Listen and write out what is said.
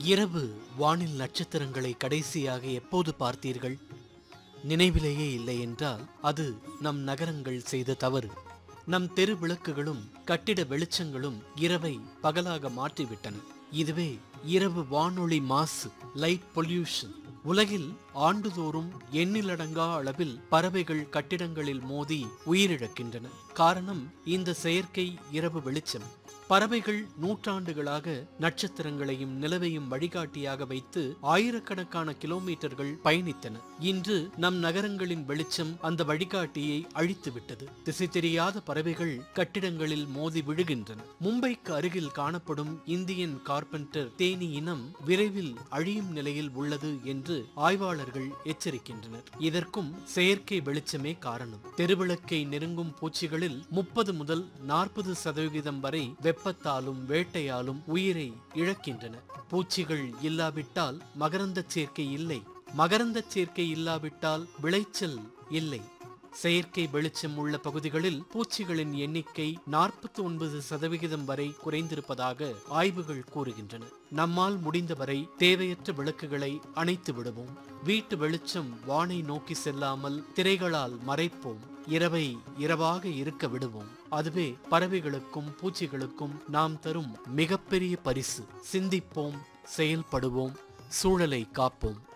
இரவு வானில் நட்சத்திரங்களை கடைசியாக எப்போது பார்த்தீர்கள் நினைவிலேயே இல்லை என்றால் அது நம் நகரங்கள் செய்த தவறு நம் தெரு விளக்குகளும் கட்டிட வெளிச்சங்களும் இரவை பகலாக மாற்றிவிட்டன இதுவே இரவு வானொலி மாசு லைட் பொல்யூஷன் உலகில் ஆண்டுதோறும் எண்ணிலடங்கா அளவில் பறவைகள் கட்டிடங்களில் மோதி உயிரிழக்கின்றன காரணம் இந்த செயற்கை இரவு வெளிச்சம் பறவைகள் நூற்றாண்டுகளாக நட்சத்திரங்களையும் நிலவையும் வழிகாட்டியாக வைத்து ஆயிரக்கணக்கான கிலோமீட்டர்கள் பயணித்தன இன்று நம் நகரங்களின் வெளிச்சம் அந்த வழிகாட்டியை அழித்துவிட்டது திசை தெரியாத பறவைகள் கட்டிடங்களில் மோதி விழுகின்றன மும்பைக்கு அருகில் காணப்படும் இந்தியன் கார்பெண்டர் தேனி இனம் விரைவில் அழியும் நிலையில் உள்ளது என்று ஆய்வாளர்கள் எச்சரிக்கின்றனர் இதற்கும் செயற்கை வெளிச்சமே காரணம் தெருவிளக்கை நெருங்கும் பூச்சிகளில் முப்பது முதல் நாற்பது சதவிகிதம் வரை வெப்பத்தாலும் வேட்டையாலும் உயிரை இழக்கின்றன பூச்சிகள் இல்லாவிட்டால் மகரந்தச் சேர்க்கை இல்லை மகரந்தச் சேர்க்கை இல்லாவிட்டால் விளைச்சல் இல்லை செயற்கை வெளிச்சம் உள்ள பகுதிகளில் பூச்சிகளின் எண்ணிக்கை நாற்பத்தி ஒன்பது சதவிகிதம் வரை குறைந்திருப்பதாக ஆய்வுகள் கூறுகின்றன நம்மால் முடிந்தவரை தேவையற்ற விளக்குகளை அணைத்து விடுவோம் வீட்டு வெளிச்சம் வானை நோக்கி செல்லாமல் திரைகளால் மறைப்போம் இரவை இரவாக இருக்க விடுவோம் அதுவே பறவைகளுக்கும் பூச்சிகளுக்கும் நாம் தரும் மிகப்பெரிய பரிசு சிந்திப்போம் செயல்படுவோம் சூழலை காப்போம்